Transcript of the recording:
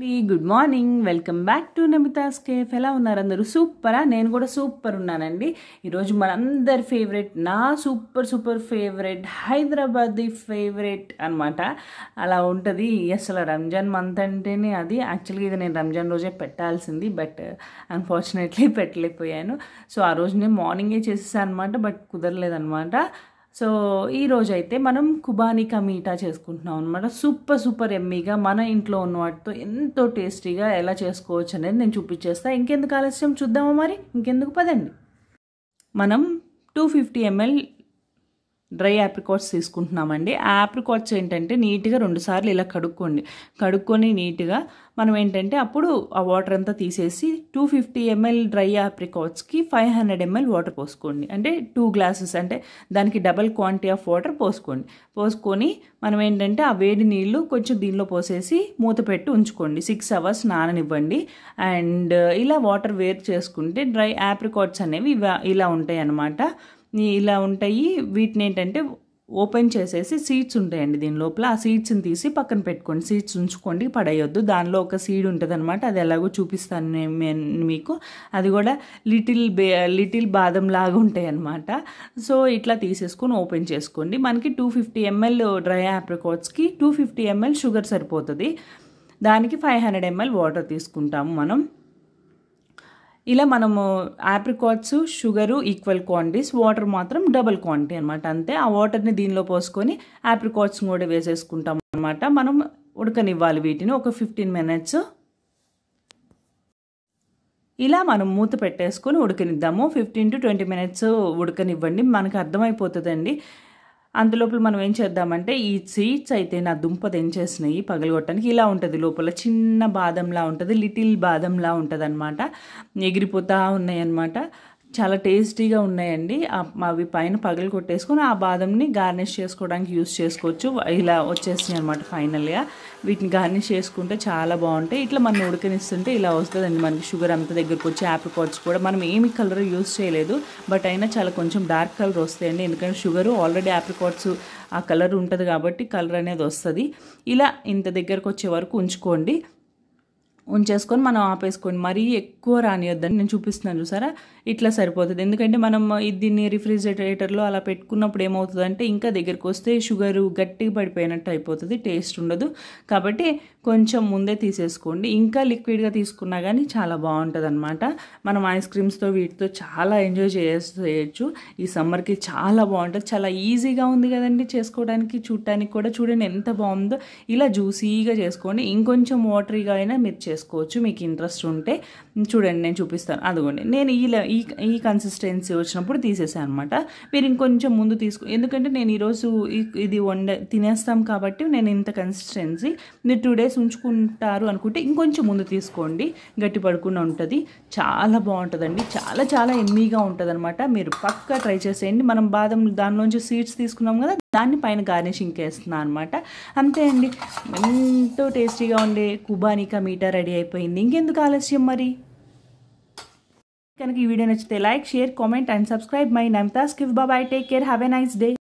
good morning welcome back to Namitha's cafe ఎలా ఉన్నారు అందరూ సూపరా నేను కూడా సూపర్ ఉన్నానండి ఈరోజు మనందరి ఫేవరెట్ నా super super favourite Hyderabadi favourite అనమాట అలా ఉంటుంది అసలు రంజాన్ మంత్ అంటేనే అది యాక్చువల్గా ఇది నేను రంజాన్ రోజే పెట్టాల్సింది బట్ అన్ఫార్చునేట్లీ పెట్టలేకపోయాను సో ఆ రోజు నేను మార్నింగే చేసేసాను అనమాట బట్ కుదరలేదనమాట సో ఈ రోజు అయితే మనం కుబానికా మీఠా చేసుకుంటున్నాం అనమాట సూపర్ సూపర్ ఎమ్మీగా మన ఇంట్లో ఉన్న వాటితో ఎంతో టేస్టీగా ఎలా చేసుకోవచ్చు అనేది నేను చూపించేస్తా ఇంకెందుకు ఆలస్యం చూద్దామా మరి ఇంకెందుకు పదండి మనం two fifty ML dry apricots తీసుకుంటున్నామండి ఆ యాప్రికాట్స్ ఏంటంటే నీట్గా రెండుసార్లు ఇలా కడుక్కోండి కడుక్కొని నీట్గా మనం ఏంటంటే అప్పుడు ఆ వాటర్ అంతా తీసేసి టూ ఫిఫ్టీ ఎంఎల్ డ్రై యాప్రికాట్స్కి ఫైవ్ హండ్రెడ్ ఎంఎల్ వాటర్ పోసుకోండి అంటే టూ గ్లాసెస్ అంటే దానికి డబల్ క్వాంటిటీ ఆఫ్ వాటర్ పోసుకోండి పోసుకొని మనం ఏంటంటే ఆ వేడి నీళ్ళు కొంచెం దీనిలో పోసేసి మూత పెట్టి ఉంచుకోండి సిక్స్ అవర్స్ నాననివ్వండి అండ్ ఇలా వాటర్ వేరు చేసుకుంటే డ్రై యాప్రికాట్స్ అనేవి ఇలా ఉంటాయి అన్నమాట ఇలా ఉంటాయి వీటిని ఏంటంటే ఓపెన్ చేసేసి సీడ్స్ ఉంటాయండి దీని లోపల ఆ సీడ్స్ని తీసి పక్కన పెట్టుకోండి సీడ్స్ ఉంచుకోండి పడేయొద్దు దానిలో ఒక సీడ్ ఉంటుంది అనమాట అది ఎలాగో చూపిస్తాను నేను మీకు అది కూడా లిటిల్ బే లిటిల్ బాదం లాగా ఉంటాయి అనమాట సో ఇట్లా తీసేసుకొని ఓపెన్ చేసుకోండి మనకి టూ ఫిఫ్టీ ఎంఎల్ డ్రై ఆప్రికాట్స్కి టూ ఫిఫ్టీ ఎంఎల్ షుగర్ సరిపోతుంది దానికి ఫైవ్ హండ్రెడ్ ఎంఎల్ వాటర్ తీసుకుంటాము మనం ఇలా మనము apricots sugar equal quantities water మాత్రం డబుల్ క్వాంటిటీ అనమాట అంతే ఆ వాటర్ని దీనిలో పోసుకొని ఆప్రికాట్స్ కూడా వేసేసుకుంటాం అనమాట మనం ఉడకనివ్వాలి వీటిని ఒక ఫిఫ్టీన్ మినిట్స్ ఇలా మనం మూత పెట్టేసుకొని ఉడకనిద్దాము ఫిఫ్టీన్ టు ట్వంటీ మినిట్స్ ఉడకనివ్వండి మనకు అర్థమైపోతుందండి అందులోపల మనం ఏం చేద్దామంటే ఈ సీడ్స్ అయితే నా దుంప తెంచేసినాయి పగలగొట్టడానికి ఇలా ఉంటుంది లోపల చిన్న బాదంలా ఉంటుంది లిటిల్ బాదంలా ఉంటుంది అనమాట ఎగిరిపోతూ ఉన్నాయి అనమాట చాలా టేస్టీగా ఉన్నాయండి అవి పైన పగలు కొట్టేసుకొని ఆ బాదంని గార్నిష్ చేసుకోవడానికి యూస్ చేసుకోవచ్చు ఇలా వచ్చేసినాయి అనమాట ఫైనల్గా వీటిని గార్నిష్ చేసుకుంటే చాలా బాగుంటాయి ఇట్లా మనం ఉడకనిస్తుంటే ఇలా వస్తుందండి మనకి షుగర్ అంత దగ్గరకు వచ్చి యాప్రికాట్స్ కూడా మనం ఏమి కలర్ యూస్ చేయలేదు బట్ అయినా చాలా కొంచెం డార్క్ కలర్ వస్తాయండి ఎందుకంటే షుగర్ ఆల్రెడీ యాప్రికాట్స్ ఆ కలర్ ఉంటుంది కాబట్టి కలర్ అనేది వస్తుంది ఇలా ఇంత దగ్గరకు వచ్చే వరకు ఉంచుకోండి ఉంచేసుకొని మనం ఆపేసుకోండి మరీ ఎక్కువ రానియొద్దని నేను చూపిస్తున్నాను చూసారా ఇట్లా సరిపోతుంది ఎందుకంటే మనం దీన్ని రిఫ్రిజిరేటర్లో అలా పెట్టుకున్నప్పుడు ఏమవుతుందంటే ఇంకా దగ్గరికి వస్తే షుగర్ గట్టిగా పడిపోయినట్టు అయిపోతుంది టేస్ట్ ఉండదు కాబట్టి కొంచెం ముందే తీసేసుకోండి ఇంకా లిక్విడ్గా తీసుకున్నా కానీ చాలా బాగుంటుంది అనమాట మనం ఐస్ క్రీమ్స్తో వీటితో చాలా ఎంజాయ్ చేయొచ్చు ఈ సమ్మర్కి చాలా బాగుంటుంది చాలా ఈజీగా ఉంది కదండి చేసుకోవడానికి చూడటానికి కూడా చూడండి ఎంత బాగుందో ఇలా జ్యూసీగా చేసుకోండి ఇంకొంచెం వాటరీగా అయినా మీరు చేసుకోవచ్చు మీకు ఇంట్రెస్ట్ ఉంటే చూడండి నేను చూపిస్తాను అదిగోండి నేను ఈ ఈ ఈ కన్సిస్టెన్సీ వచ్చినప్పుడు తీసేసాను అనమాట మీరు ఇంకొంచెం ముందు తీసుకో ఎందుకంటే నేను ఈరోజు ఇది వండ తినేస్తాం కాబట్టి నేను ఇంత కన్సిస్టెన్సీ మీరు టూ డేస్ ఉంచుకుంటారు అనుకుంటే ఇంకొంచెం ముందు తీసుకోండి గట్టి పడుకుండా ఉంటుంది చాలా బాగుంటుందండి చాలా చాలా ఎమ్మీగా ఉంటుంది అనమాట మీరు పక్కా ట్రై చేసేయండి మనం బాదం దానిలోంచి సీడ్స్ తీసుకున్నాం కదా దాన్ని పైన గార్నిషింగ్ వేస్తున్నాను అనమాట అంతే అండి ఎంతో టేస్టీగా ఉండే కుబానికా మీటా రెడీ అయిపోయింది ఇంకెందుకు ఆలస్యం మరి కనుక ఈ వీడియో నచ్చితే like share comment and subscribe my Namitha's గివ్ bye bye take care have a nice day